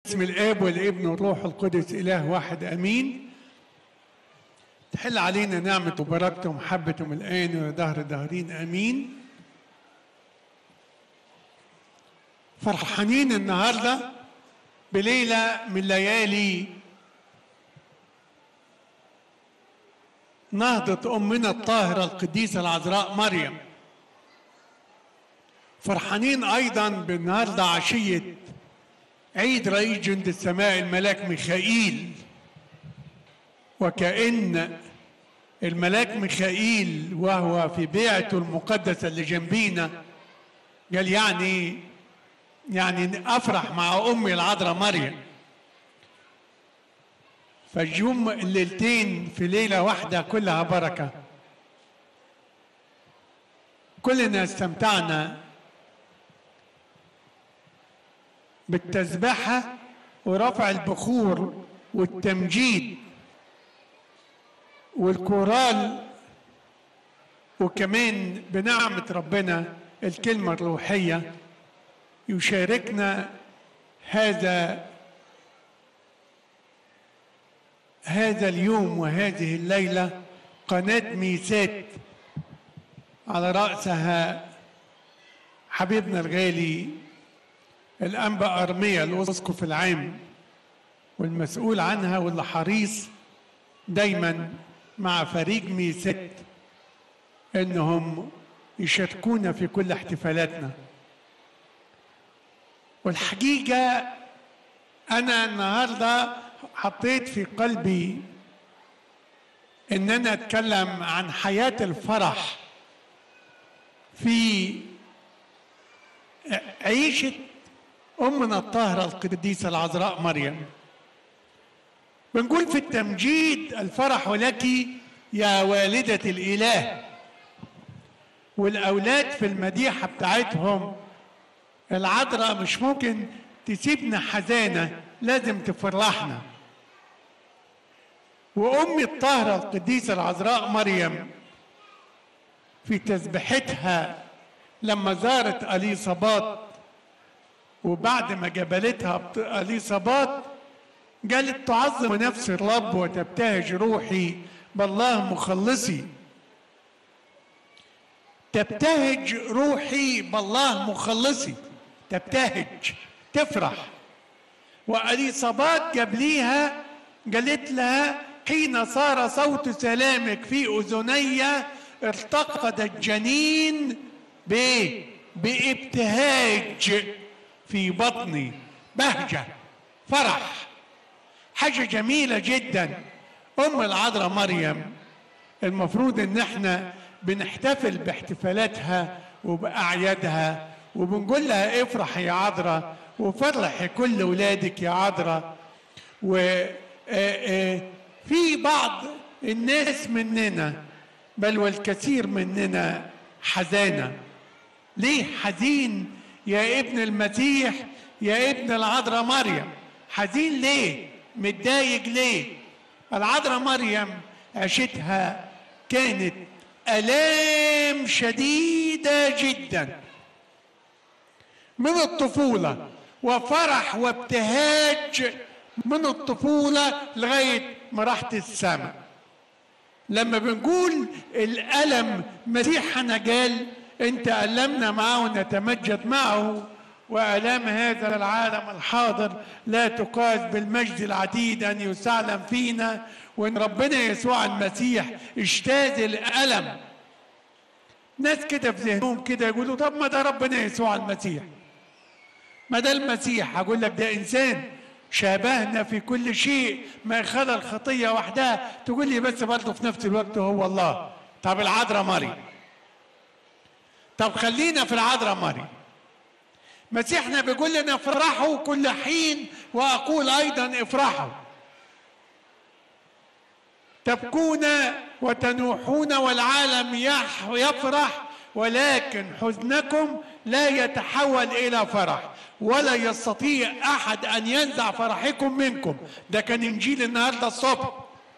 باسم الاب والابن والروح القدس اله واحد امين تحل علينا نعمة وبركته ومحبته من الآن ودهر دهرين آمين فرحانين النهاردة بليلة من ليالي نهضة أمنا الطاهرة القديسة العذراء مريم فرحانين أيضا بالنهاردة عشية عيد رئيس جند السماء الملاك ميخائيل وكأن الملاك ميخائيل وهو في بيعته المقدسة اللي جنبينا قال يعني يعني أفرح مع أمي العذراء مريم فجم الليلتين في ليلة واحدة كلها بركة كلنا استمتعنا بالتسبحة ورفع البخور والتمجيد والكورال وكمان بنعمة ربنا الكلمة الروحية يشاركنا هذا هذا اليوم وهذه الليلة قناة ميسات على رأسها حبيبنا الغالي الأنبا أرميا الأسقف العام والمسؤول عنها واللي حريص دايما مع فريق ميسات انهم يشاركونا في كل احتفالاتنا والحقيقه انا النهارده حطيت في قلبي ان انا اتكلم عن حياه الفرح في عيشه امنا الطاهره القديسه العذراء مريم بنقول في التمجيد الفرح لك يا والدة الإله والأولاد في المديحة بتاعتهم العذراء مش ممكن تسيبنا حزانة لازم تفرحنا وأمي الطاهرة القديسة العذراء مريم في تسبحتها لما زارت أليصابات وبعد ما جبلتها أليصابات قالت تعظم نفس الرب وتبتهج روحي بالله مخلصي تبتهج روحي بالله مخلصي تبتهج تفرح وأليصابات قبليها قالت لها حين صار صوت سلامك في أذني ارتقد الجنين بايه بابتهاج في بطني بهجة فرح حاجة جميلة جدا أم العذراء مريم المفروض إن احنا بنحتفل باحتفالاتها وبأعيادها وبنقول لها افرح يا عذراء وفرح كل ولادك يا عذراء وفي بعض الناس مننا بل والكثير مننا حزانة ليه حزين يا ابن المسيح يا ابن العذراء مريم حزين ليه متضايق ليه العذراء مريم عشتها كانت الام شديده جدا من الطفوله وفرح وابتهاج من الطفوله لغايه ما راحت السماء لما بنقول الالم مسيحنا قال انت المنا معه ونتمجد معه وآلام هذا العالم الحاضر لا تقاس بالمجد العتيد أن يستعلم فينا وإن ربنا يسوع المسيح اجتاز الألم ناس كده في ذهنهم كده يقولوا طب ما ده ربنا يسوع المسيح ما ده المسيح أقول لك ده إنسان شابهنا في كل شيء ما خلى الخطية وحدها تقول لي بس برضه في نفس الوقت هو الله طب العذراء مريم طب خلينا في العذراء مريم مسيحنا بيقول لنا افرحوا كل حين واقول ايضا افرحوا تبكون وتنوحون والعالم يفرح ولكن حزنكم لا يتحول الى فرح ولا يستطيع احد ان ينزع فرحكم منكم ده كان انجيل النهارده الصبح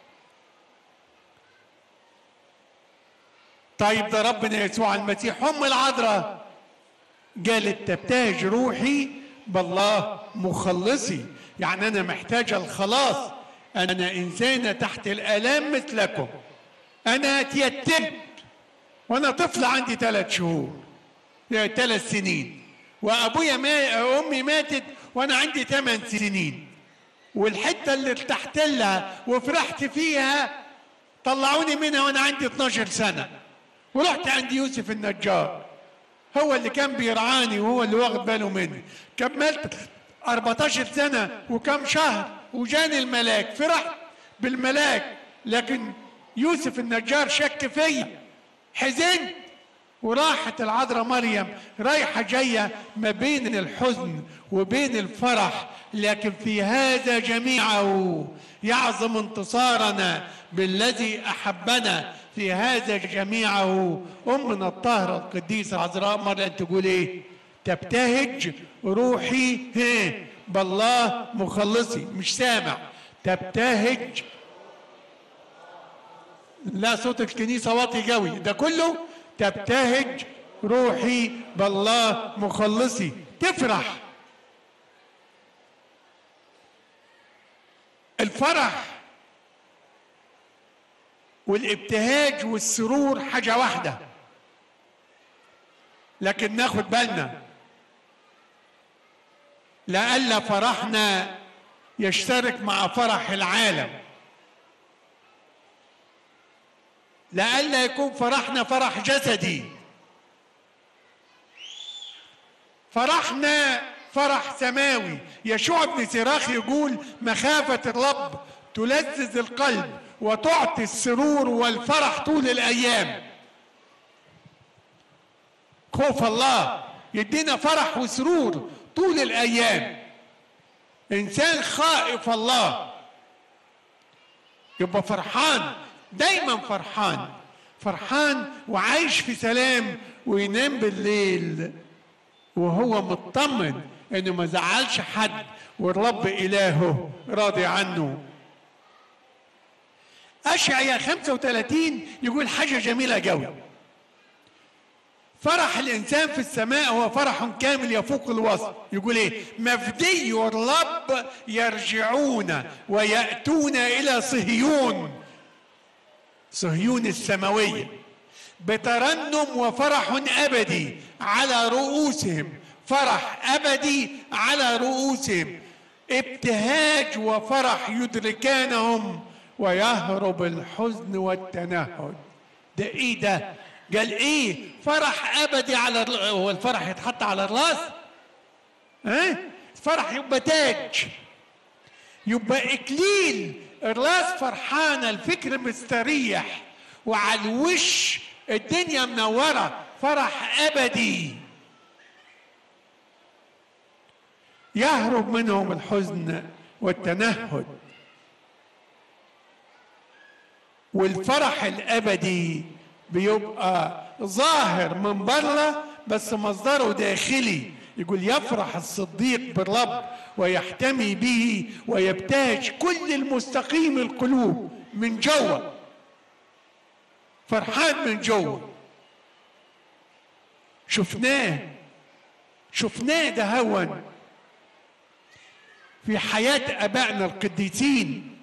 طيب ده ربنا يسوع المسيح ام العذراء قالت تبتهج روحي بالله مخلصي يعني أنا محتاجة الخلاص أنا إنسانة تحت الآلام مثلكم أنا اتيتمت وأنا طفل عندي ثلاث شهور ثلاث سنين وأبويا ما أمي ماتت وأنا عندي ثمان سنين والحتة اللي ارتحت لها وفرحت فيها طلعوني منها وأنا عندي 12 سنة ورحت عند يوسف النجار هو اللي كان بيرعاني وهو اللي واخد باله مني كملت 14 سنة وكم شهر وجاني الملاك فرحت بالملاك لكن يوسف النجار شك فيا حزنت وراحت العذراء مريم رايحة جاية ما بين الحزن وبين الفرح لكن في هذا جميعه يعظم انتصارنا بالذي أحبنا في هذا جميعه أمنا الطاهرة القديسة العذراء مريم تقول إيه تبتهج روحي ها بالله مخلصي مش سامع تبتهج لا صوت الكنيسة واطي قوي ده كله تبتهج روحي بالله مخلصي تفرح الفرح والابتهاج والسرور حاجة واحدة لكن ناخد بالنا لألا فرحنا يشترك مع فرح العالم لئلا يكون فرحنا فرح جسدي فرحنا فرح سماوي يشوع بن سراخ يقول مخافة الرب تلذذ القلب وتعطي السرور والفرح طول الأيام خوف الله يدينا فرح وسرور طول الأيام إنسان خائف الله يبقى فرحان دايما فرحان فرحان وعايش في سلام وينام بالليل وهو مطمن انه ما زعلش حد والرب الهه راضي عنه اشعيا 35 يقول حاجه جميله قوي فرح الانسان في السماء هو فرح كامل يفوق الوصف يقول ايه مفدي الرب يرجعون وياتون الى صهيون صهيون السماوية بترنم وفرح أبدي على رؤوسهم فرح أبدي على رؤوسهم ابتهاج وفرح يدركانهم ويهرب الحزن والتنهد ده ايه ده قال ايه فرح ابدي على هو الفرح يتحط على الراس ها فرح يبقى تاج يبقى اكليل الراس فرحانه الفكر مستريح وعلى الوش الدنيا منوره فرح ابدي يهرب منهم الحزن والتنهد والفرح الابدي بيبقى ظاهر من بره بس مصدره داخلي يقول يفرح الصديق بالرب ويحتمي به ويبتهج كل المستقيم القلوب من جوه فرحان من جوه شفناه شفناه ده هون في حياة أبائنا القديسين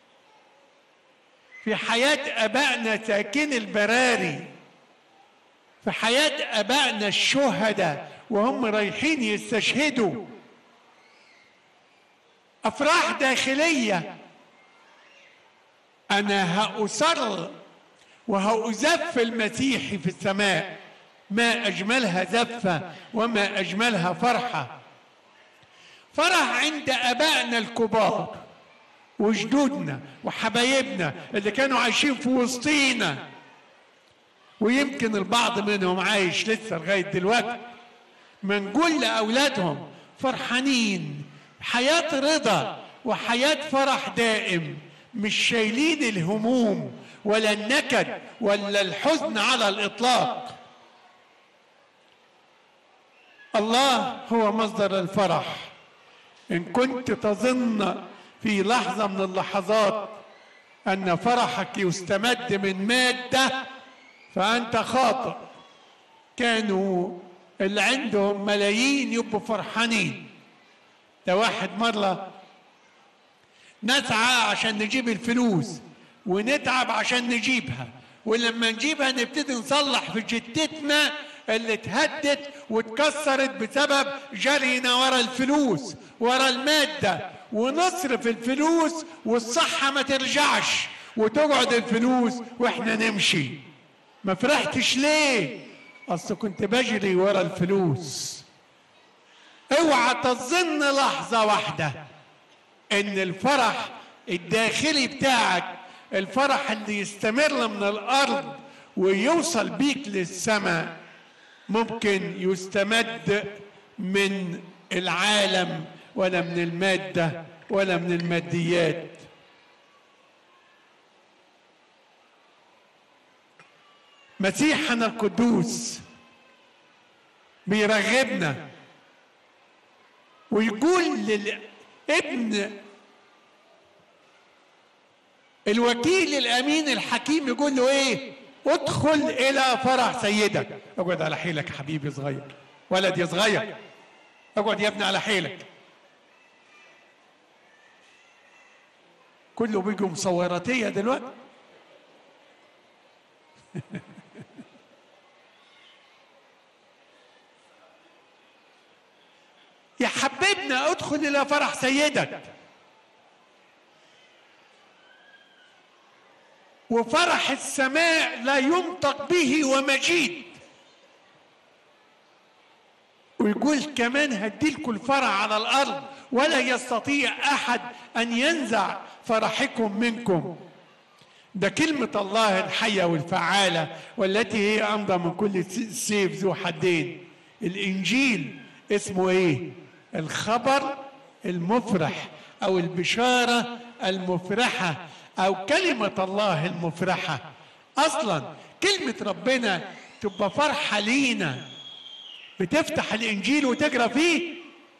في حياة أبائنا ساكن البراري في حياة أبائنا الشهداء وهم رايحين يستشهدوا أفراح داخلية أنا هأسر وهأزف المسيح في السماء ما أجملها زفة وما أجملها فرحة فرح عند أبائنا الكبار وجدودنا وحبايبنا اللي كانوا عايشين في وسطينا ويمكن البعض منهم عايش لسه لغاية دلوقتي منقول لأولادهم فرحانين حياة رضا وحياة فرح دائم مش شايلين الهموم ولا النكد ولا الحزن على الإطلاق الله هو مصدر الفرح إن كنت تظن في لحظة من اللحظات أن فرحك يستمد من مادة فأنت خاطئ كانوا اللي عندهم ملايين يبقوا فرحانين ده واحد مرة نسعى عشان نجيب الفلوس ونتعب عشان نجيبها ولما نجيبها نبتدي نصلح في جتتنا اللي اتهدت واتكسرت بسبب جرينا ورا الفلوس ورا المادة ونصرف الفلوس والصحة ما ترجعش وتقعد الفلوس واحنا نمشي ما فرحتش ليه اصل كنت بجري ورا الفلوس اوعى تظن لحظة واحدة ان الفرح الداخلي بتاعك الفرح اللي يستمر من الارض ويوصل بيك للسماء ممكن يستمد من العالم ولا من المادة ولا من الماديات مسيحنا القدوس بيرغبنا ويقول للابن الوكيل الامين الحكيم يقول له ايه ادخل الى فرح سيدك اقعد على حيلك حبيبي صغير ولد يا صغير اقعد يا ابني على حيلك كله بيجوا مصوراتيه دلوقتي يا حبيبنا ادخل الى فرح سيدك وفرح السماء لا ينطق به ومجيد ويقول كمان هديلكم الفرح على الارض ولا يستطيع احد ان ينزع فرحكم منكم ده كلمة الله الحية والفعالة والتي هي أمضى من كل سيف ذو حدين الإنجيل اسمه إيه؟ الخبر المفرح أو البشارة المفرحة أو كلمة الله المفرحة أصلا كلمة ربنا تبقى فرحة لينا بتفتح الإنجيل وتقرأ فيه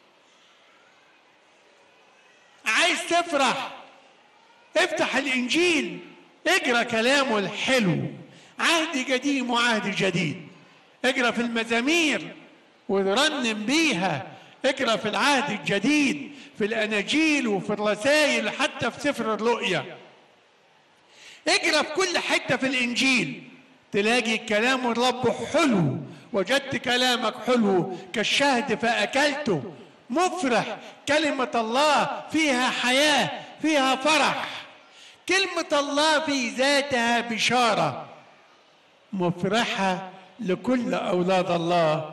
عايز تفرح افتح الإنجيل اقرأ كلامه الحلو عهد قديم وعهد جديد اقرأ في المزامير ورنم بيها اقرأ في العهد الجديد في الأناجيل وفي الرسائل حتى في سفر الرؤيا اقرا في كل حته في الانجيل تلاقي كلام الرب حلو وجدت كلامك حلو كالشهد فاكلته مفرح كلمه الله فيها حياه فيها فرح كلمه الله في ذاتها بشاره مفرحه لكل اولاد الله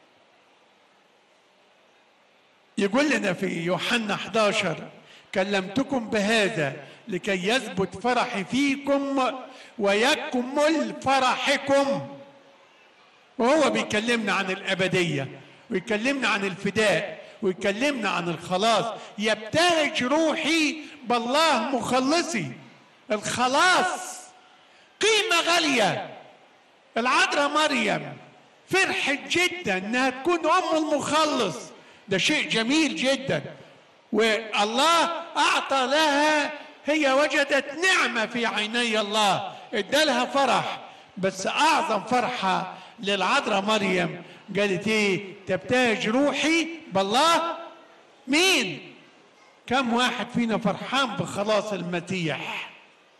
يقول لنا في يوحنا 11 كلمتكم بهذا لكي يثبت فرحي فيكم ويكمل فرحكم وهو بيكلمنا عن الأبدية ويكلمنا عن الفداء ويكلمنا عن الخلاص يبتهج روحي بالله مخلصي الخلاص قيمة غالية العذراء مريم فرحت جدا انها تكون ام المخلص ده شيء جميل جدا والله اعطى لها هي وجدت نعمه في عيني الله ادالها فرح بس اعظم فرحه للعذراء مريم قالت ايه تبتهج روحي بالله مين كم واحد فينا فرحان بخلاص المسيح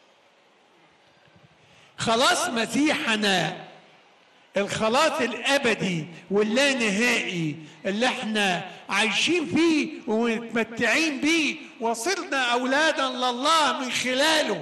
خلاص مسيحنا الخلاص الابدي واللانهائي اللي احنا عايشين فيه ومتمتعين بيه وصرنا اولادا لله من خلاله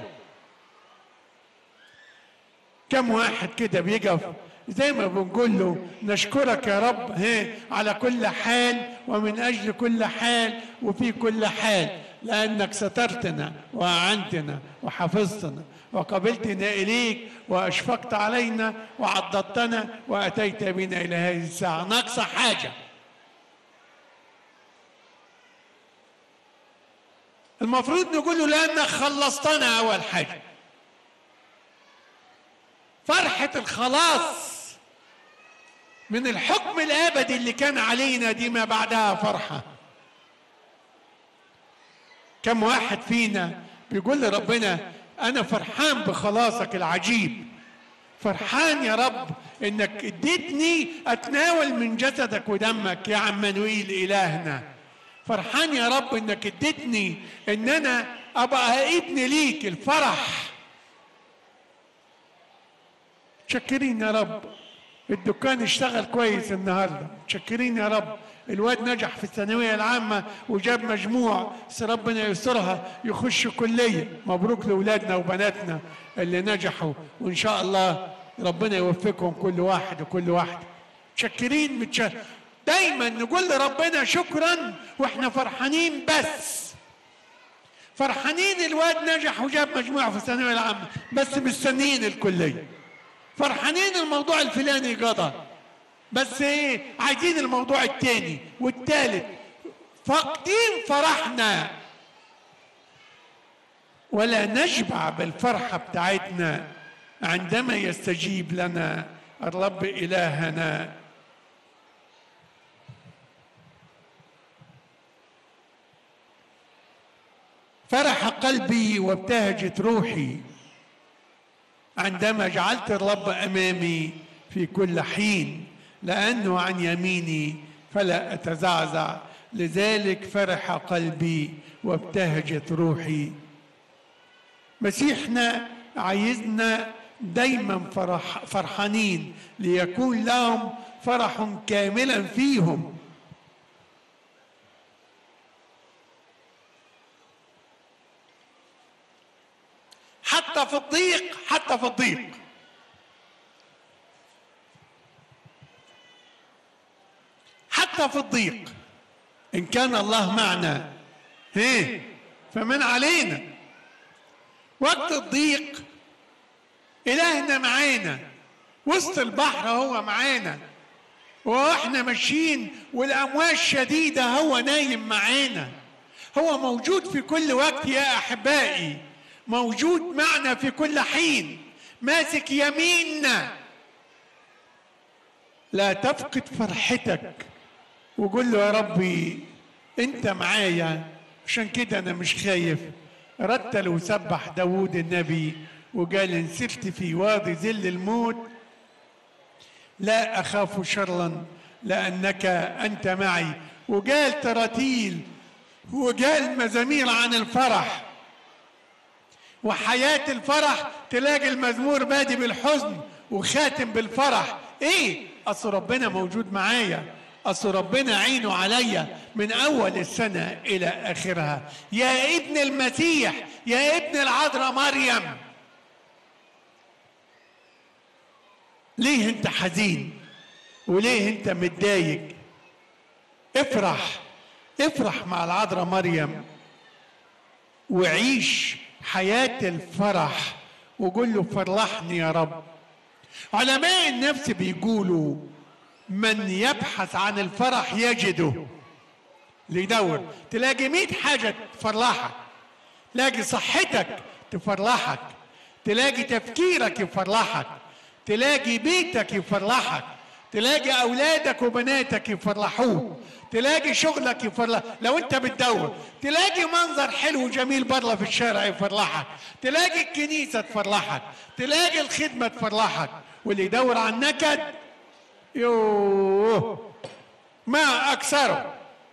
كم واحد كده بيقف زي ما بنقول له نشكرك يا رب ها على كل حال ومن اجل كل حال وفي كل حال لانك سترتنا واعنتنا وحفظتنا وقبلتنا اليك واشفقت علينا وعضدتنا واتيت بنا الى هذه الساعه ناقصه حاجه المفروض نقول له لانك خلصتنا اول حاجه فرحه الخلاص من الحكم الابدي اللي كان علينا دي ما بعدها فرحه كم واحد فينا بيقول لربنا انا فرحان بخلاصك العجيب فرحان يا رب انك اديتني اتناول من جسدك ودمك يا عمانويل الهنا فرحان يا رب انك اديتني ان انا ابقى ابن ليك الفرح متشكرين يا رب الدكان اشتغل كويس النهارده متشكرين يا رب الواد نجح في الثانويه العامه وجاب مجموع بس ربنا يسترها يخش كليه مبروك لاولادنا وبناتنا اللي نجحوا وان شاء الله ربنا يوفقهم كل واحد وكل واحد متشكرين متش... دايما نقول لربنا شكرا واحنا فرحانين بس فرحانين الواد نجح وجاب مجموع في الثانويه العامه بس مستنيين الكليه فرحانين الموضوع الفلاني قضى بس ايه عايزين الموضوع التاني والتالت فاقدين فرحنا ولا نشبع بالفرحة بتاعتنا عندما يستجيب لنا الرب إلهنا فرح قلبي وابتهجت روحي عندما جعلت الرب امامي في كل حين لانه عن يميني فلا اتزعزع لذلك فرح قلبي وابتهجت روحي مسيحنا عايزنا دايما فرح فرحانين ليكون لهم فرح كاملا فيهم حتى في الضيق حتى في الضيق حتى في الضيق إن كان الله معنا هي فمن علينا وقت الضيق إلهنا معانا وسط البحر هو معانا واحنا ماشيين والامواج شديده هو نايم معانا هو موجود في كل وقت يا احبائي موجود معنا في كل حين ماسك يميننا لا تفقد فرحتك وقول له يا ربي انت معايا عشان كده انا مش خايف رتل وسبح داود النبي وقال ان سرت في وادي ظل الموت لا اخاف شرا لانك انت معي وقال تراتيل وقال مزامير عن الفرح وحياة الفرح تلاقي المزمور بادي بالحزن وخاتم بالفرح ايه اصل ربنا موجود معايا اصل ربنا عينه عليا من اول السنة الى اخرها يا ابن المسيح يا ابن العذراء مريم ليه انت حزين وليه انت متضايق افرح افرح مع العذراء مريم وعيش حياة الفرح وقول له فرحني يا رب علماء النفس بيقولوا من يبحث عن الفرح يجده ليدور تلاقي مئة حاجة تفرحك تلاقي صحتك تفرحك تلاقي تفكيرك يفرحك تلاقي بيتك يفرحك تلاقي أولادك وبناتك يفرحوك تلاقي شغلك يفرح لو انت بتدور تلاقي منظر حلو وجميل بره في الشارع يفرحك تلاقي الكنيسة تفرحك تلاقي الخدمة تفرحك واللي يدور على النكد يوه ما أكثره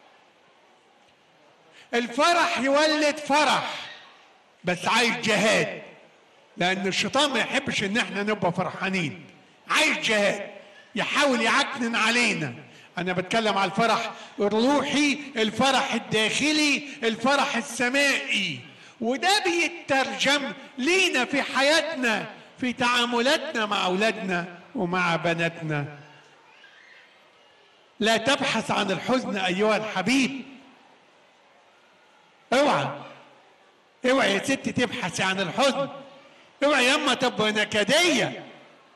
الفرح يولد فرح بس عايز جهاد لأن الشيطان ما يحبش إن احنا نبقى فرحانين عايز جهاد يحاول يعكنن علينا أنا بتكلم على الفرح الروحي الفرح الداخلي الفرح السمائي وده بيترجم لينا في حياتنا في تعاملاتنا مع أولادنا ومع بناتنا لا تبحث عن الحزن أيها الحبيب اوعى اوعى يا ست تبحثي عن الحزن اوعى ياما تبقى نكديه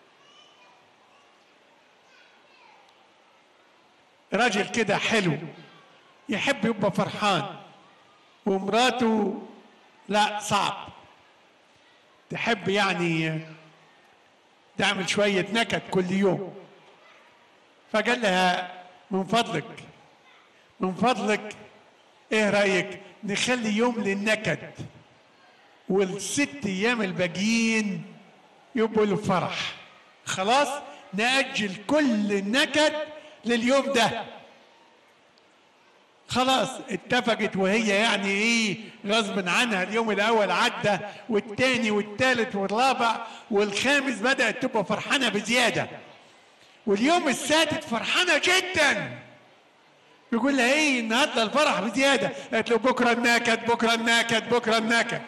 راجل كده حلو يحب يبقى فرحان ومراته لا صعب تحب يعني تعمل شوية نكد كل يوم فقال لها من فضلك من فضلك ايه رأيك نخلي يوم للنكد والست ايام الباقيين يبقوا الفرح خلاص نأجل كل النكد لليوم ده خلاص اتفقت وهي يعني ايه غصب عنها اليوم الاول عدى والتاني والتالت والرابع والخامس بدات تبقى فرحانه بزياده واليوم السادس فرحانه جدا بيقول لها ايه النهارده الفرح بزياده قالت له بكره النكد بكره النكد بكره النكد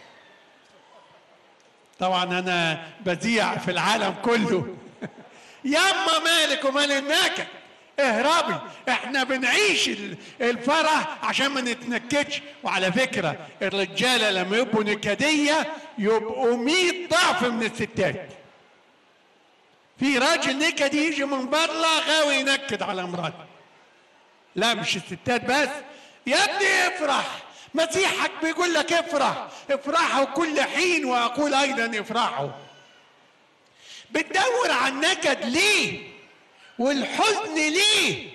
طبعا انا بذيع في العالم كله ياما مالك ومال النكد اهربي احنا بنعيش الفرح عشان ما نتنكدش وعلى فكرة الرجالة لما يبقوا نكدية يبقوا مية ضعف من الستات في راجل نكدي يجي من بره غاوي ينكد على مراته لا مش الستات بس يا ابني افرح مسيحك بيقول لك افرح افرحوا كل حين واقول ايضا افرحوا بتدور على النكد ليه والحزن ليه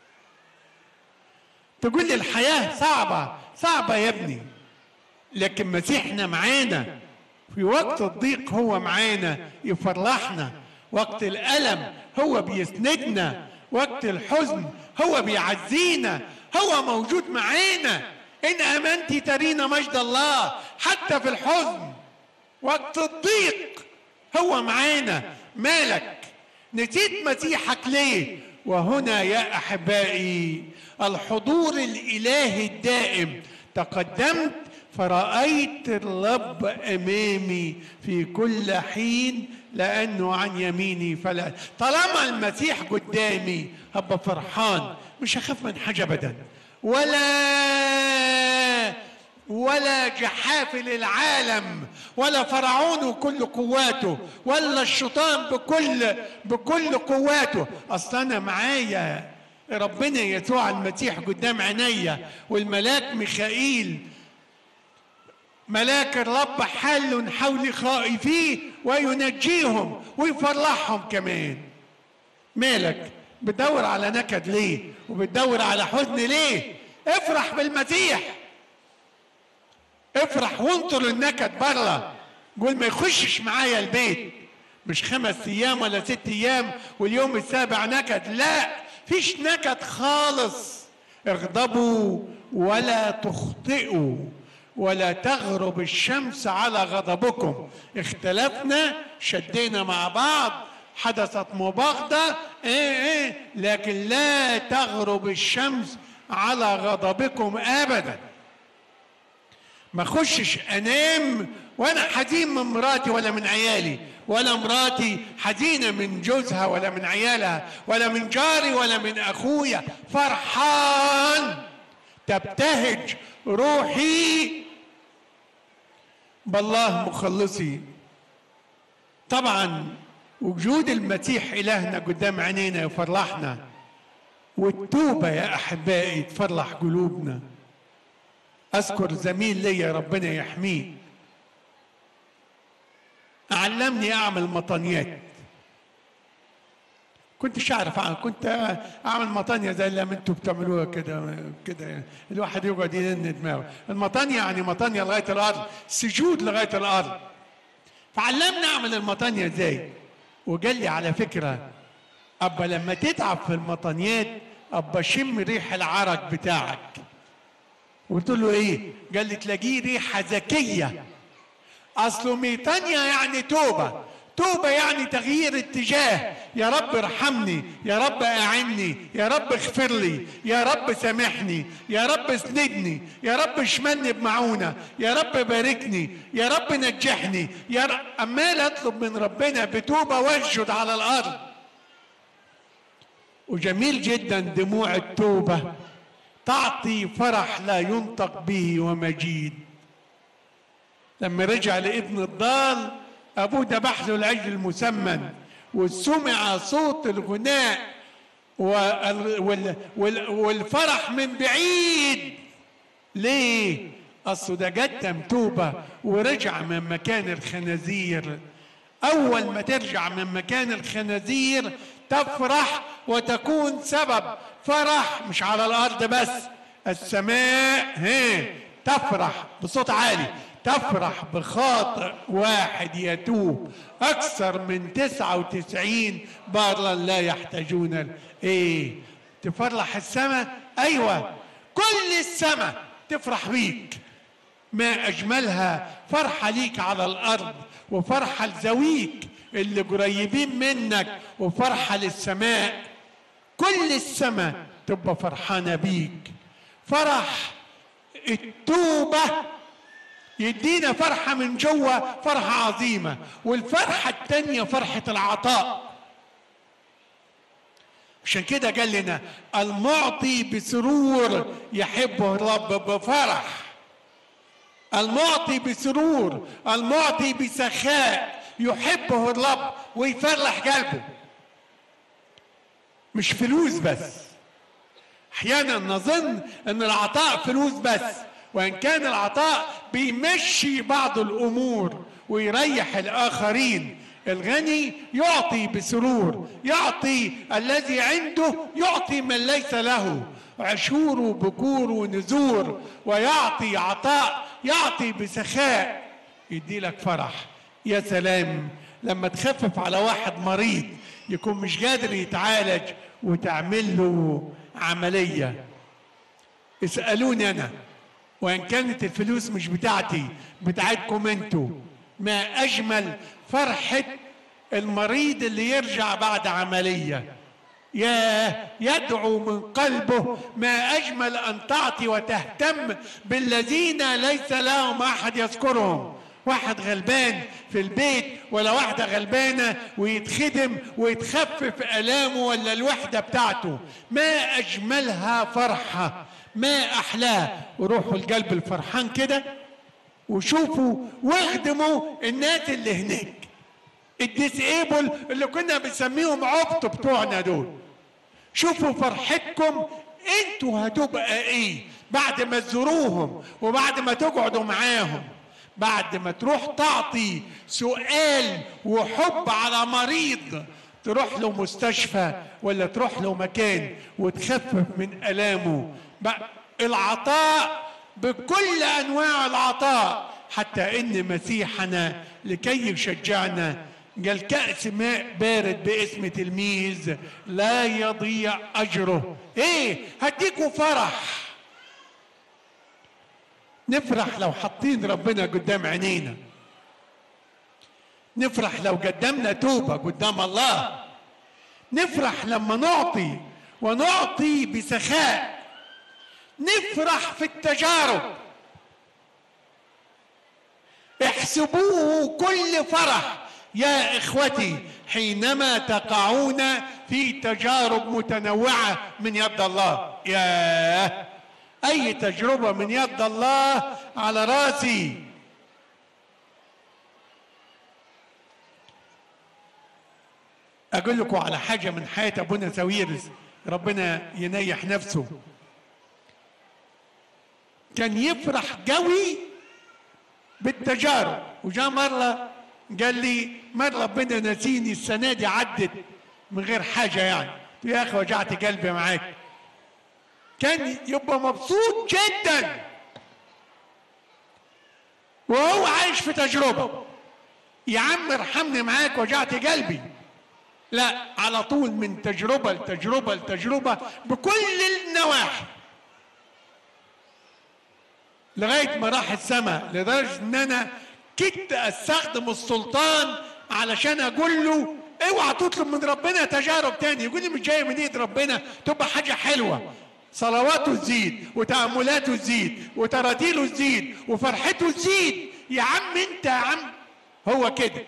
تقول لي الحياة صعبة صعبة يا ابني لكن مسيحنا معانا في وقت الضيق هو معانا يفرحنا وقت الألم هو بيسندنا وقت الحزن هو بيعزينا هو موجود معانا إن آمنتي ترين مجد الله حتى في الحزن وقت الضيق هو معانا مالك نسيت مسيحك ليه وهنا يا احبائي الحضور الالهي الدائم تقدمت فرأيت الرب أمامي في كل حين لأنه عن يميني فلا طالما المسيح قدامي هبقى فرحان مش هخاف من حاجة أبدا ولا ولا جحافل العالم ولا فرعون وكل قواته ولا الشيطان بكل بكل قواته اصل انا معايا ربنا يسوع المسيح قدام عينيا والملاك ميخائيل ملاك الرب حل حول خائفيه وينجيهم ويفرحهم كمان مالك بتدور على نكد ليه وبتدور على حزن ليه افرح بالمسيح افرح وانطر النكد بره قول ما يخشش معايا البيت مش خمس ايام ولا ست ايام واليوم السابع نكد لا فيش نكد خالص اغضبوا ولا تخطئوا ولا تغرب الشمس على غضبكم اختلفنا شدينا مع بعض حدثت مباغضة ايه ايه لكن لا تغرب الشمس على غضبكم ابدا ما اخشش انام وانا حزين من مراتي ولا من عيالي ولا مراتي حزينة من جوزها ولا من عيالها ولا من جاري ولا من اخويا فرحان تبتهج روحي بالله مخلصي طبعا وجود المسيح الهنا قدام عينينا يفرحنا والتوبة يا احبائي تفرح قلوبنا اذكر زميل ليا ربنا يحميه علمني اعمل مطانيات كنتش اعرف عنه كنت اعمل مطانيه زي اللي انتوا بتعملوها كده كده الواحد يقعد يلن دماغه المطانيه يعني مطانيه لغايه الارض سجود لغايه الارض فعلمني اعمل المطانيه ازاي وقال لي على فكره ابا لما تتعب في المطانيات ابا شم ريح العرق بتاعك قلت له ايه قال لي تلاقيه ريحه ذكيه اصله ميتانيا يعني توبه توبة يعني تغيير اتجاه يا رب ارحمني يا رب اعني يا رب اغفر لي يا رب سامحني يا رب اسندني يا رب اشملني بمعونة يا رب باركني يا رب نجحني يا رب امال اطلب من ربنا بتوبة واسجد على الارض وجميل جدا دموع التوبة تعطي فرح لا ينطق به ومجيد لما رجع لابن الضال ابوه ذبح له العجل المسمن وسمع صوت الغناء والفرح من بعيد ليه اصله ده قدم توبه ورجع من مكان الخنازير اول ما ترجع من مكان الخنازير تفرح وتكون سبب فرح مش على الارض بس السماء هي تفرح بصوت عالي تفرح بخاطئ واحد يتوب أكثر من تسعة وتسعين بارا لا يحتاجون إيه تفرح السماء أيوة كل السماء تفرح بيك ما اجملها فرحه ليك على الارض وفرحه لذويك اللي قريبين منك وفرحه للسماء كل السماء تبقى فرحانه بيك فرح التوبه يدينا فرحه من جوه فرحه عظيمه والفرحه التانيه فرحه العطاء عشان كده قال لنا المعطي بسرور يحبه الرب بفرح المعطي بسرور المعطي بسخاء يحبه الرب ويفرح قلبه مش فلوس بس احيانا نظن ان العطاء فلوس بس وان كان العطاء بيمشي بعض الامور ويريح الاخرين الغني يعطي بسرور يعطي الذي عنده يعطي من ليس له عشور وبكور ونزور ويعطي عطاء يعطي بسخاء يدي لك فرح يا سلام لما تخفف على واحد مريض يكون مش قادر يتعالج وتعمل له عملية اسألوني أنا وإن كانت الفلوس مش بتاعتي بتاعتكم انتوا ما أجمل فرحة المريض اللي يرجع بعد عملية يا يدعو من قلبه ما أجمل أن تعطي وتهتم بالذين ليس لهم أحد يذكرهم واحد غلبان في البيت ولا واحدة غلبانة ويتخدم ويتخفف ألامه ولا الوحدة بتاعته ما أجملها فرحة ما أحلاه وروحوا القلب الفرحان كده وشوفوا واخدموا الناس اللي هناك الديسيبل اللي كنا بنسميهم عبط بتوعنا دول شوفوا فرحتكم انتوا هتبقى ايه بعد ما تزوروهم وبعد ما تقعدوا معاهم بعد ما تروح تعطي سؤال وحب على مريض تروح له مستشفى ولا تروح له مكان وتخفف من ألامه العطاء بكل أنواع العطاء حتى إن مسيحنا لكي يشجعنا قال كأس ماء بارد باسم تلميذ لا يضيع أجره إيه هديكوا فرح نفرح لو حاطين ربنا قدام عينينا نفرح لو قدمنا توبة قدام الله نفرح لما نعطي ونعطي بسخاء نفرح في التجارب احسبوه كل فرح يا اخوتي حينما تقعون في تجارب متنوعه من يد الله يا اي تجربه من يد الله على راسي اقول لكم على حاجه من حياه ابونا ساويرس ربنا ينيح نفسه كان يفرح قوي بالتجارب وجاء مره قال لي ما ربنا نسيني السنه دي عدت من غير حاجه يعني يا اخي وجعت قلبي معاك كان يبقى مبسوط جدا وهو عايش في تجربه يا عم ارحمني معاك وجعت قلبي لا على طول من تجربه لتجربه لتجربه بكل النواحي لغايه ما راح السماء لدرجه ان انا كدت استخدم السلطان علشان اقول له اوعى تطلب من ربنا تجارب تاني يقول لي مش جايه من ايد ربنا تبقى حاجه حلوه صلواته تزيد وتأملاته تزيد وتراتيله تزيد وفرحته تزيد يا عم انت يا عم هو كده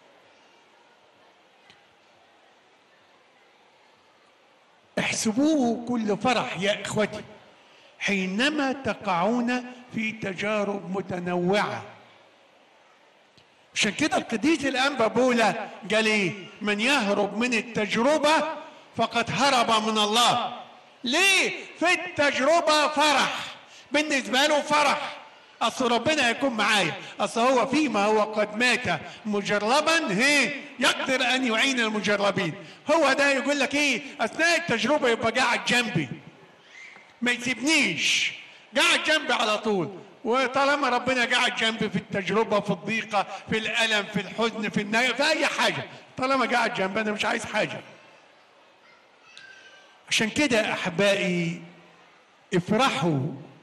احسبوه كل فرح يا اخوتي حينما تقعون في تجارب متنوعه عشان كده القديس الانبا بولا قال ايه من يهرب من التجربه فقد هرب من الله ليه في التجربه فرح بالنسبه له فرح اصل ربنا يكون معايا اصل هو فيما هو قد مات مجربا هي يقدر ان يعين المجربين هو ده يقول لك ايه اثناء التجربه يبقى قاعد جنبي ما يسيبنيش قاعد جنبي على طول وطالما ربنا قاعد جنبي في التجربه في الضيقه في الالم في الحزن في النهايه في اي حاجه طالما قاعد جنبي انا مش عايز حاجه عشان كده احبائي افرحوا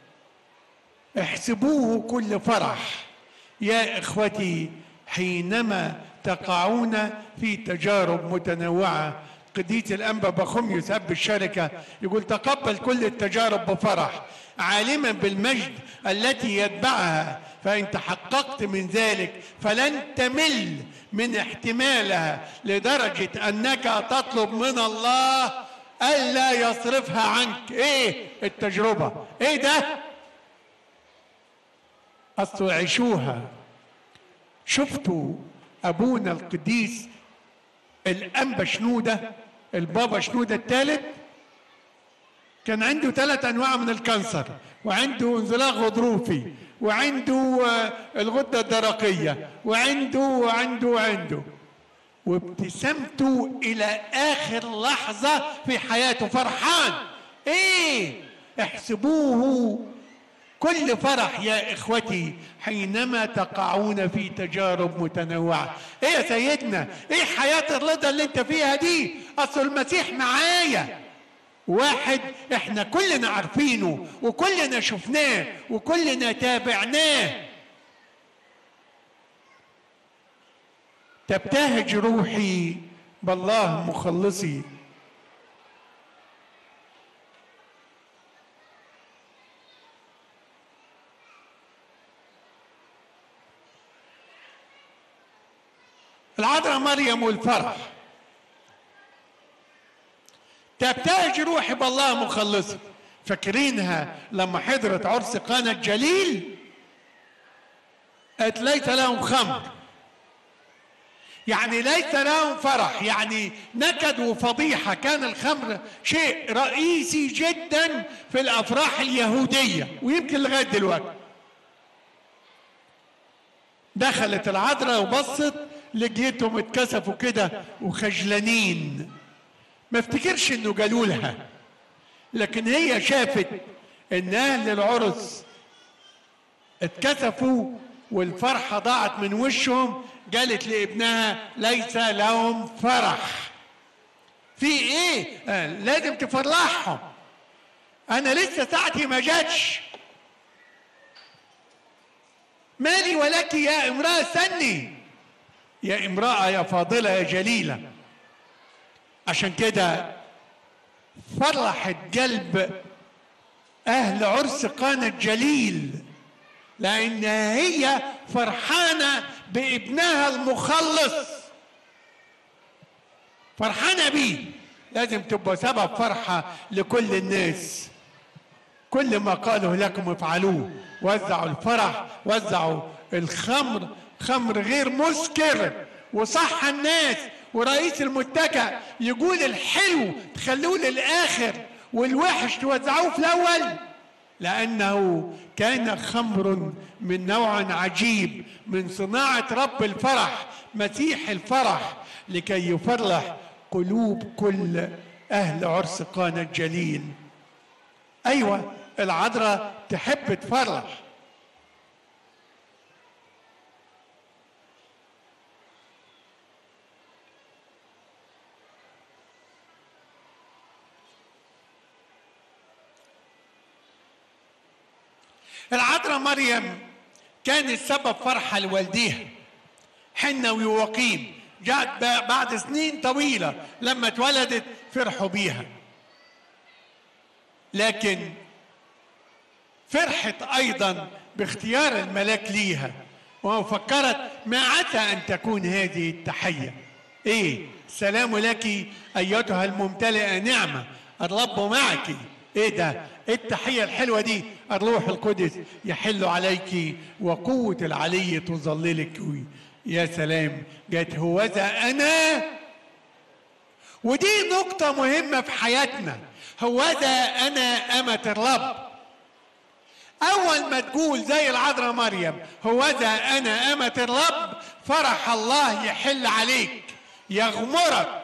احسبوه كل فرح يا اخوتي حينما تقعون في تجارب متنوعه قديس الانبا بخوميوس اب الشركه يقول تقبل كل التجارب بفرح عالما بالمجد التي يتبعها فان تحققت من ذلك فلن تمل من احتمالها لدرجه انك تطلب من الله الا يصرفها عنك ايه التجربه ايه ده اصل عيشوها شفتوا ابونا القديس الانبا شنوده البابا شنوده الثالث كان عنده ثلاث انواع من الكانسر وعنده انزلاق غضروفي وعنده آه، الغده الدرقيه وعنده وعنده وعنده وابتسامته الى اخر لحظه في حياته فرحان ايه احسبوه كل فرح يا اخوتي حينما تقعون في تجارب متنوعه ايه يا سيدنا ايه حياه الرضا اللي انت فيها دي اصل المسيح معايا واحد احنا كلنا عارفينه وكلنا شفناه وكلنا تابعناه تبتهج روحي بالله مخلصي العذراء مريم والفرح تبتهج روحي بالله مخلصة فاكرينها لما حضرت عرس قانا الجليل قالت ليس لهم خمر يعني ليس لهم فرح يعني نكد وفضيحة كان الخمر شيء رئيسي جدا في الأفراح اليهودية ويمكن لغاية دلوقتي دخلت العذراء وبصت لقيتهم اتكسفوا كده وخجلانين ما افتكرش انه قالوا لها لكن هي شافت ان اهل العرس اتكسفوا والفرحه ضاعت من وشهم قالت لابنها ليس لهم فرح في ايه آه لازم تفرحهم انا لسه ساعتي ما جاتش مالي ولك يا امراه سني يا امراه يا فاضله يا جليله عشان كده فرحت قلب اهل عرس قانا الجليل لان هي فرحانه بابنها المخلص فرحانه بيه لازم تبقى سبب فرحه لكل الناس كل ما قاله لكم افعلوه وزعوا الفرح وزعوا الخمر خمر غير مسكر وصح الناس ورئيس المتكأ يقول الحلو تخلوه للآخر والوحش توزعوه في الأول لأنه كان خمر من نوع عجيب من صناعة رب الفرح مسيح الفرح لكي يفرح قلوب كل أهل عرس قانا الجليل أيوة العذراء تحب تفرح العذراء مريم كانت سبب فرحة لوالديها حنة ويواقيم جاءت بعد سنين طويلة لما اتولدت فرحوا بيها لكن فرحت أيضا باختيار الملاك ليها وفكرت ما عسى أن تكون هذه التحية إيه سلام لك أيتها الممتلئة نعمة الرب معك ايه ده ايه التحية الحلوة دي الروح القدس يحل عليك وقوة العلي تظللك يا سلام جت هوذا انا ودي نقطة مهمة في حياتنا هوذا انا امة الرب اول ما تقول زي العذراء مريم هوذا انا امة الرب فرح الله يحل عليك يغمرك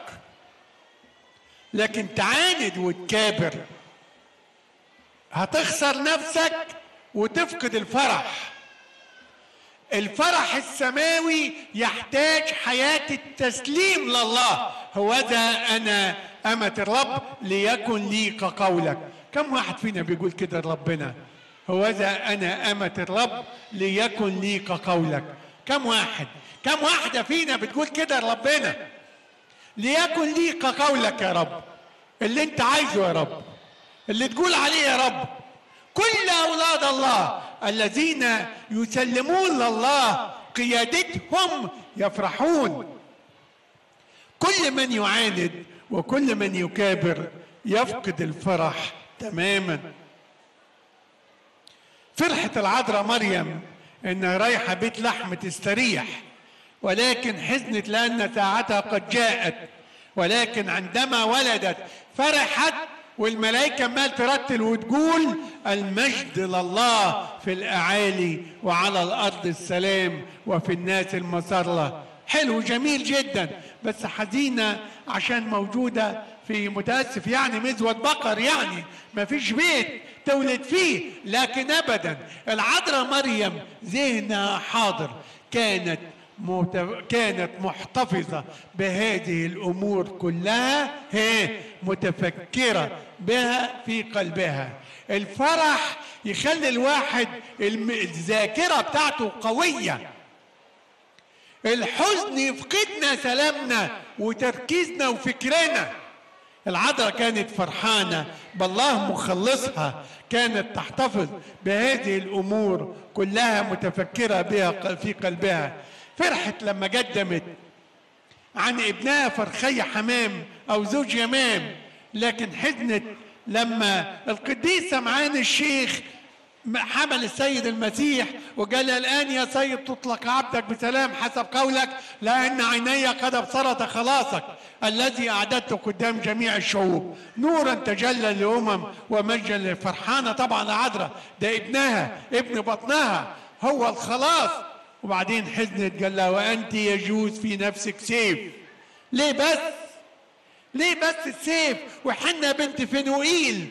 لكن تعاند وتكابر هتخسر نفسك وتفقد الفرح الفرح السماوي يحتاج حياة التسليم لله هوذا أنا أمة الرب ليكن لي كقولك كم واحد فينا بيقول كده لربنا هوذا انا امة الرب ليكن لي كقولك كم واحد كم واحدة فينا بتقول كده لربنا ليكن لي كقولك يا رب اللي انت عايزه يا رب اللي تقول عليه يا رب كل اولاد الله الذين يسلمون لله قيادتهم يفرحون كل من يعاند وكل من يكابر يفقد الفرح تماما فرحة العذراء مريم انها رايحة بيت لحم تستريح ولكن حزنت لان ساعتها قد جاءت ولكن عندما ولدت فرحت والملائكة مال ترتل وتقول المجد لله في الأعالي وعلى الأرض السلام وفي الناس المسرة حلو جميل جدا بس حزينة عشان موجودة في متأسف يعني مزود بقر يعني ما فيش بيت تولد فيه لكن أبدا العذراء مريم ذهنها حاضر كانت مت... كانت محتفظة بهذه الأمور كلها هي متفكرة بها في قلبها الفرح يخلي الواحد الم... الذاكرة بتاعته قوية الحزن يفقدنا سلامنا وتركيزنا وفكرنا العذراء كانت فرحانة بالله مخلصها كانت تحتفظ بهذه الأمور كلها متفكرة بها في قلبها فرحت لما قدمت عن ابنها فرخية حمام أو زوج يمام لكن حزنت لما القديس سمعان الشيخ حمل السيد المسيح وقال الآن يا سيد تطلق عبدك بسلام حسب قولك لأن عيني قد أبصرت خلاصك الذي أعددته قدام جميع الشعوب نورا تجلى لأمم ومجدا فرحانة طبعا عذراء ده ابنها ابن بطنها هو الخلاص وبعدين حزنت قال لها وأنت يجوز في نفسك سيف ليه بس ليه بس السيف وحنا بنت فنوئيل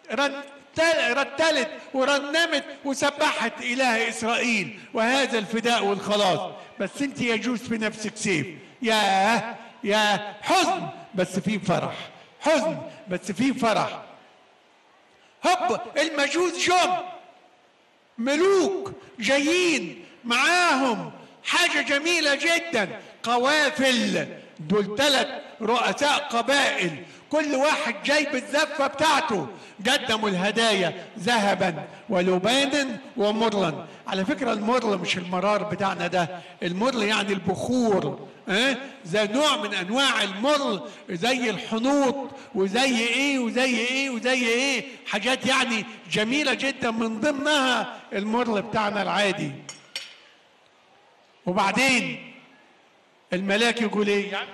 رتلت ورنمت وسبحت إله إسرائيل وهذا الفداء والخلاص بس أنت يجوز في نفسك سيف يا يا حزن بس في فرح حزن بس في فرح هب المجوس جم ملوك جايين معاهم حاجة جميلة جدا قوافل دول ثلاث رؤساء قبائل كل واحد جايب الزفة بتاعته قدموا الهدايا ذهبا ولبانا ومرلا على فكرة المرل مش المرار بتاعنا ده المرل يعني البخور اه؟ زي نوع من انواع المرل زي الحنوط وزي ايه وزي ايه وزي ايه حاجات يعني جميلة جدا من ضمنها المرل بتاعنا العادي وبعدين الملاك يقول ايه يعني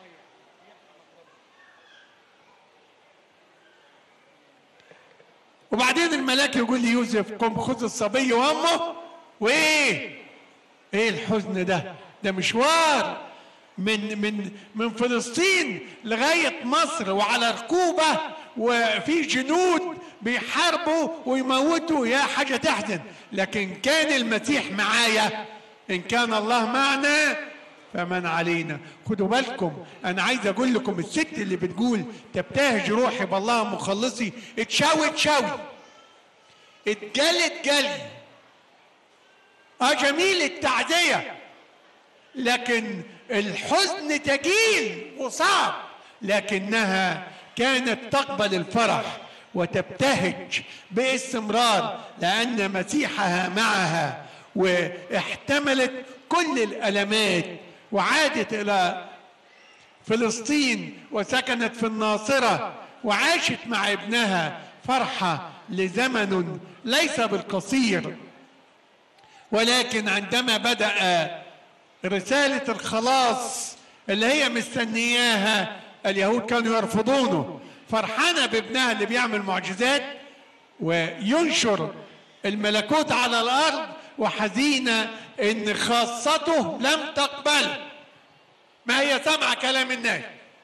وبعدين الملاك يقول ليوسف قم خذ الصبي وامه وايه ايه الحزن ده ده مشوار من من من فلسطين لغايه مصر وعلى ركوبه وفي جنود بيحاربوا ويموتوا يا حاجه تحزن لكن كان المسيح معايا ان كان الله معنا فمن علينا خدوا بالكم انا عايز اقول لكم الست اللي بتقول تبتهج روحي بالله مخلصي اتشاوي اتشاوي اتجلي اتجلي اه جميل التعزية لكن الحزن تجيل وصعب لكنها كانت تقبل الفرح وتبتهج باستمرار لأن مسيحها معها واحتملت كل الألمات وعادت إلى فلسطين وسكنت في الناصرة وعاشت مع ابنها فرحة لزمن ليس بالقصير ولكن عندما بدأ رسالة الخلاص اللي هي مستنياها اليهود كانوا يرفضونه فرحانة بابنها اللي بيعمل معجزات وينشر الملكوت على الأرض وحزينة إن خاصته لم تقبل ما هي سامعة كلام الناس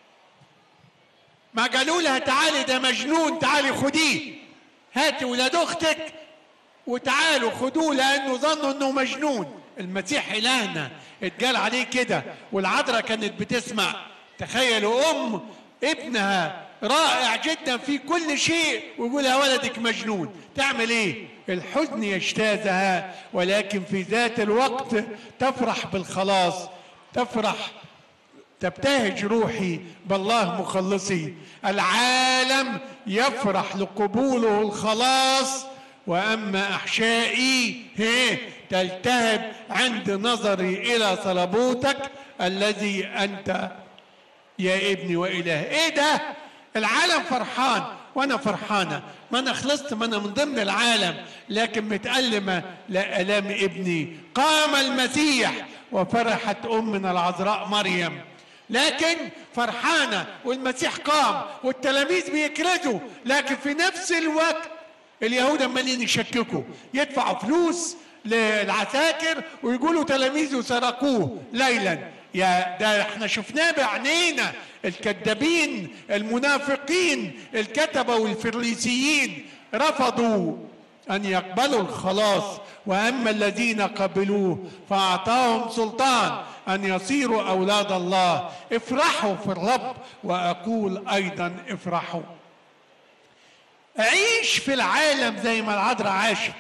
ما قالوا لها تعالي ده مجنون تعالي خديه هاتي ولاد اختك وتعالوا خدوه لانه ظنوا انه مجنون المسيح الهنا اتقال عليه كده والعذراء كانت بتسمع تخيلوا ام ابنها رائع جدا في كل شيء ويقول يا ولدك مجنون تعمل ايه الحزن يجتازها ولكن في ذات الوقت تفرح بالخلاص تفرح تبتهج روحي بالله مخلصي العالم يفرح لقبوله الخلاص واما احشائي هي تلتهب عند نظري الى صلبوتك الذي انت يا ابني واله ايه ده العالم فرحان وانا فرحانه ما انا خلصت ما انا من ضمن العالم لكن متألمة لآلام ابني قام المسيح وفرحت أمنا العذراء مريم لكن فرحانة والمسيح قام والتلاميذ بيكرزوا لكن في نفس الوقت اليهود عمالين يشككوا يدفعوا فلوس للعساكر ويقولوا تلاميذه سرقوه ليلا يا ده احنا شفناه بعينينا الكذابين المنافقين الكتبة والفريسيين رفضوا أن يقبلوا الخلاص وأما الذين قبلوه فأعطاهم سلطان أن يصيروا أولاد الله افرحوا في الرب وأقول أيضا افرحوا عيش في العالم زي ما العذراء عاشت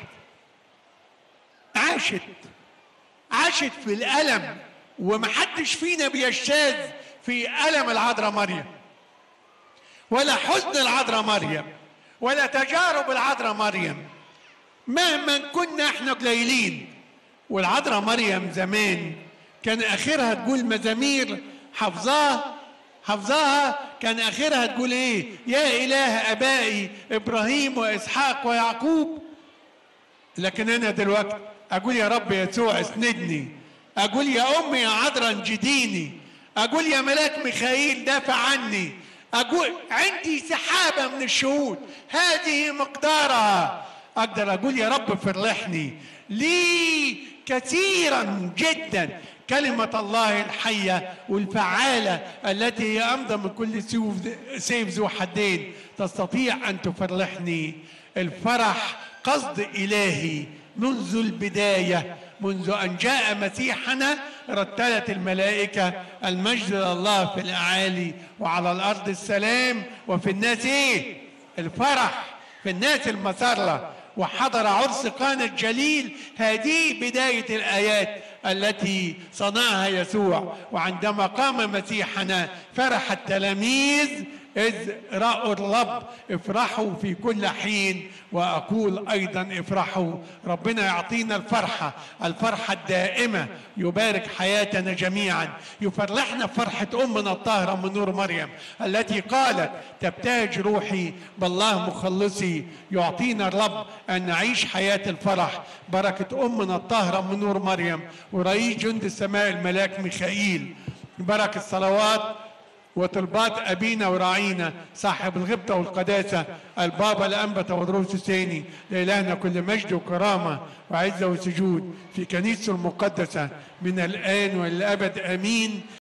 عاشت عاشت في الألم ومحدش فينا بيجتاز في ألم العذراء مريم ولا حزن العذراء مريم ولا تجارب العذراء مريم مهما كنا احنا قليلين والعذراء مريم زمان كان اخرها تقول مزامير حفظاها حفظاها كان اخرها تقول ايه يا اله ابائي ابراهيم واسحاق ويعقوب لكن انا دلوقتي اقول يا رب يسوع اسندني اقول يا امي يا عذراء انجديني اقول يا ملاك ميخائيل دافع عني اقول عندي سحابه من الشهود هذه مقدارها اقدر اقول يا رب فرحني لي كثيرا جدا كلمة الله الحية والفعالة التي هي أمضى من كل سيف سيف ذو حدين تستطيع أن تفرحني الفرح قصد إلهي منذ البداية منذ أن جاء مسيحنا رتلت الملائكة المجد لله في الأعالي وعلى الأرض السلام وفي الناس إيه؟ الفرح في الناس المسرة وحضر عرس قانا الجليل هذه بداية الآيات التي صنعها يسوع وعندما قام مسيحنا فرح التلاميذ إذ رأوا الرب افرحوا في كل حين وأقول أيضا افرحوا ربنا يعطينا الفرحة الفرحة الدائمة يبارك حياتنا جميعا يفرحنا فرحة أمنا الطاهرة من نور مريم التي قالت تبتهج روحي بالله مخلصي يعطينا الرب أن نعيش حياة الفرح بركة أمنا الطاهرة من نور مريم ورئيس جند السماء الملاك ميخائيل بركة الصلوات وطلبات أبينا وراعينا صاحب الغبطة والقداسة البابا الأنبا تودروس الثاني لإلهنا كل مجد وكرامة وعزة وسجود في كنيسته المقدسة من الآن والأبد آمين